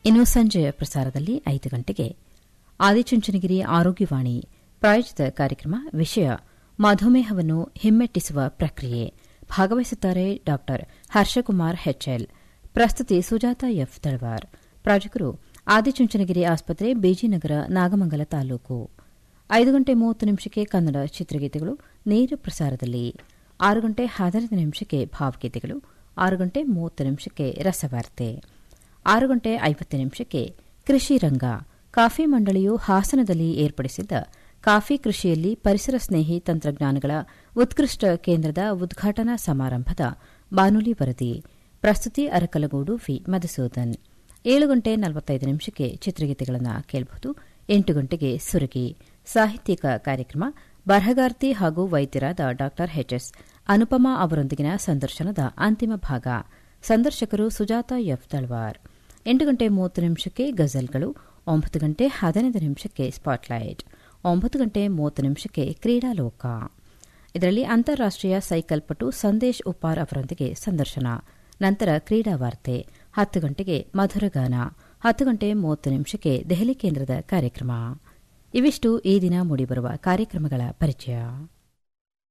ಇನ್ನು ಸಂಜೆಯ ಪ್ರಸಾರದಲ್ಲಿ ಐದು ಗಂಟೆಗೆ ಆದಿಚುಂಚನಗಿರಿ ಆರೋಗ್ಯವಾಣಿ ಪ್ರಾಯೋಜಿತ ಕಾರ್ಯಕ್ರಮ ವಿಷಯ ಮಧುಮೇಹವನ್ನು ಹಿಮ್ಮೆಟ್ಟಿಸುವ ಪ್ರಕ್ರಿಯೆ ಭಾಗವಹಿಸುತ್ತಾರೆ ಡಾ ಹರ್ಷಕುಮಾರ್ ಹೆಚ್ಎಲ್ ಪ್ರಸ್ತುತಿ ಸುಜಾತ ಎಫ್ ತಳವಾರ್ ಪ್ರಾಜಕರು ಆದಿಚುಂಚನಗಿರಿ ಆಸ್ಪತ್ರೆ ಬಿಜಿನಗರ ನಾಗಮಂಗಲ ತಾಲೂಕು ಐದು ಗಂಟೆ ಮೂವತ್ತು ನಿಮಿಷಕ್ಕೆ ಕನ್ನಡ ಚಿತ್ರಗೀತೆಗಳು ನೇರ ಪ್ರಸಾರದಲ್ಲಿ ಆರು ಗಂಟೆ ಹದಿನೈದು ನಿಮಿಷಕ್ಕೆ ಭಾವಗೀತೆಗಳು ಆರು ಗಂಟೆ ಮೂವತ್ತು ನಿಮಿಷಕ್ಕೆ ರಸವಾರ್ತೆ ಆರು ಗಂಟೆ ಐವತ್ತು ನಿಮಿಷಕ್ಕೆ ಕೃಷಿ ರಂಗ ಕಾಫಿ ಮಂಡಳಿಯು ಹಾಸನದಲ್ಲಿ ಏರ್ಪಡಿಸಿದ್ದ ಕಾಫಿ ಕೃಷಿಯಲ್ಲಿ ಪರಿಸರ ಸ್ನೇಹಿ ತಂತ್ರಜ್ಞಾನಗಳ ಉತ್ಕೃಷ್ಟ ಕೇಂದ್ರದ ಉದ್ಘಾಟನಾ ಸಮಾರಂಭದ ಬಾನುಲಿ ವರದಿ ಪ್ರಸ್ತುತಿ ಅರಕಲಗೂಡು ವಿ ಮಧುಸೂದನ್ ಏಳು ಗಂಟೆ ನಲವತ್ತೈದು ನಿಮಿಷಕ್ಕೆ ಚಿತ್ರಗೀತೆಗಳನ್ನು ಕೇಳಬಹುದು ಎಂಟು ಗಂಟೆಗೆ ಸುರಗಿ ಸಾಹಿತ್ಯಿಕ ಕಾರ್ಯಕ್ರಮ ಬರಹಗಾರ್ತಿ ಹಾಗೂ ವೈದ್ಯರಾದ ಡಾ ಎಚ್ಎಸ್ ಅನುಪಮಾ ಅವರೊಂದಿಗಿನ ಸಂದರ್ಶನದ ಅಂತಿಮ ಭಾಗ ಸಂದರ್ಶಕರು ಸುಜಾತ ಎಫ್ ತಳ್ವಾರ್ ಎಂಟು ಗಂಟೆ ಮೂವತ್ತು ನಿಮಿಷಕ್ಕೆ ಗಜಲ್ಗಳು ಒಂಬತ್ತು ಗಂಟೆ ಹದಿನೈದು ನಿಮಿಷಕ್ಕೆ ಸ್ಪಾಟ್ಲೈಟ್ ಒಂಬತ್ತು ಗಂಟೆ ಮೂವತ್ತು ನಿಮಿಷಕ್ಕೆ ಕ್ರೀಡಾಲೋಕ ಇದರಲ್ಲಿ ಅಂತಾರಾಷ್ಟೀಯ ಸೈಕಲ್ ಪಟು ಸಂದೇಶ್ ಉಪ್ಪಾರ್ ಅವರೊಂದಿಗೆ ಸಂದರ್ಶನ ನಂತರ ಕ್ರೀಡಾ ವಾರ್ತೆ ಹತ್ತು ಗಂಟೆಗೆ ಮಧುರಗಾನ ಹತ್ತು ಗಂಟೆ ಮೂವತ್ತು ನಿಮಿಷಕ್ಕೆ ದೆಹಲಿ ಕೇಂದ್ರದ ಕಾರ್ಯಕ್ರಮ ಇವಿಷ್ಟು ಈ ದಿನ ಮೂಡಿಬರುವ ಕಾರ್ಯಕ್ರಮಗಳ ಪರಿಚಯ